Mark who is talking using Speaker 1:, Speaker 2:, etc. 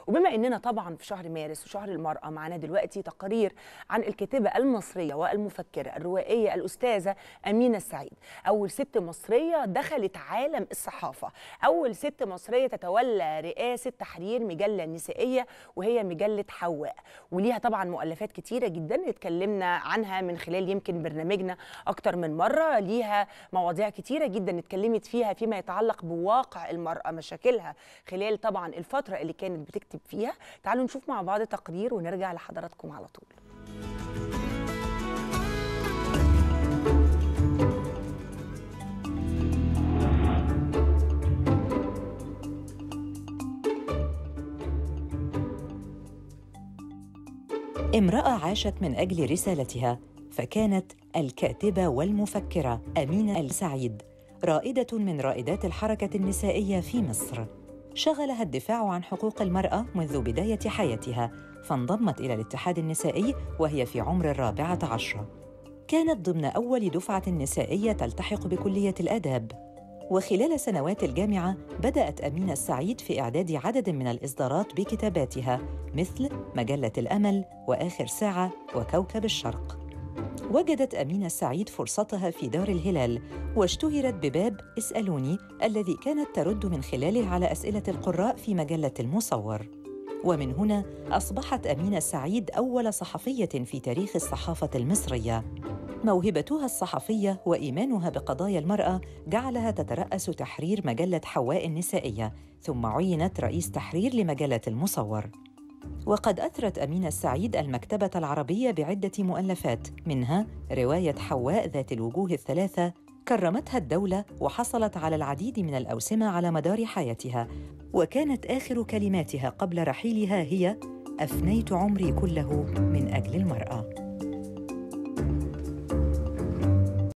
Speaker 1: وبما اننا طبعا في شهر مارس وشهر المراه معانا دلوقتي تقارير عن الكاتبه المصريه والمفكره الروائيه الاستاذه امينه السعيد اول ست مصريه دخلت عالم الصحافه اول ست مصريه تتولى رئاسه تحرير مجله نسائيه وهي مجله حواء وليها طبعا مؤلفات كتيره جدا اتكلمنا عنها من خلال يمكن برنامجنا اكتر من مره ليها مواضيع كتيره جدا اتكلمت فيها فيما يتعلق بواقع المراه مشاكلها خلال طبعا الفتره اللي كانت بتكتب فيها تعالوا نشوف مع بعض تقرير ونرجع لحضراتكم على طول
Speaker 2: امرأة عاشت من أجل رسالتها فكانت الكاتبة والمفكرة أمينة السعيد رائدة من رائدات الحركة النسائية في مصر شغلها الدفاع عن حقوق المرأة منذ بداية حياتها فانضمت إلى الاتحاد النسائي وهي في عمر الرابعة عشرة كانت ضمن أول دفعة نسائية تلتحق بكلية الآداب وخلال سنوات الجامعة بدأت أمينة السعيد في إعداد عدد من الإصدارات بكتاباتها مثل مجلة الأمل وآخر ساعة وكوكب الشرق وجدت أمينة السعيد فرصتها في دار الهلال واشتهرت بباب اسألوني الذي كانت ترد من خلاله على أسئلة القراء في مجلة المصور ومن هنا أصبحت أمينة السعيد أول صحفية في تاريخ الصحافة المصرية موهبتها الصحفية وإيمانها بقضايا المرأة جعلها تترأس تحرير مجلة حواء النسائية ثم عينت رئيس تحرير لمجلة المصور وقد أثرت أمينة السعيد المكتبة العربية بعدة مؤلفات منها رواية حواء ذات الوجوه الثلاثة كرمتها الدولة وحصلت على العديد من الأوسمة على مدار حياتها وكانت آخر كلماتها قبل رحيلها هي أفنيت عمري كله من أجل المرأة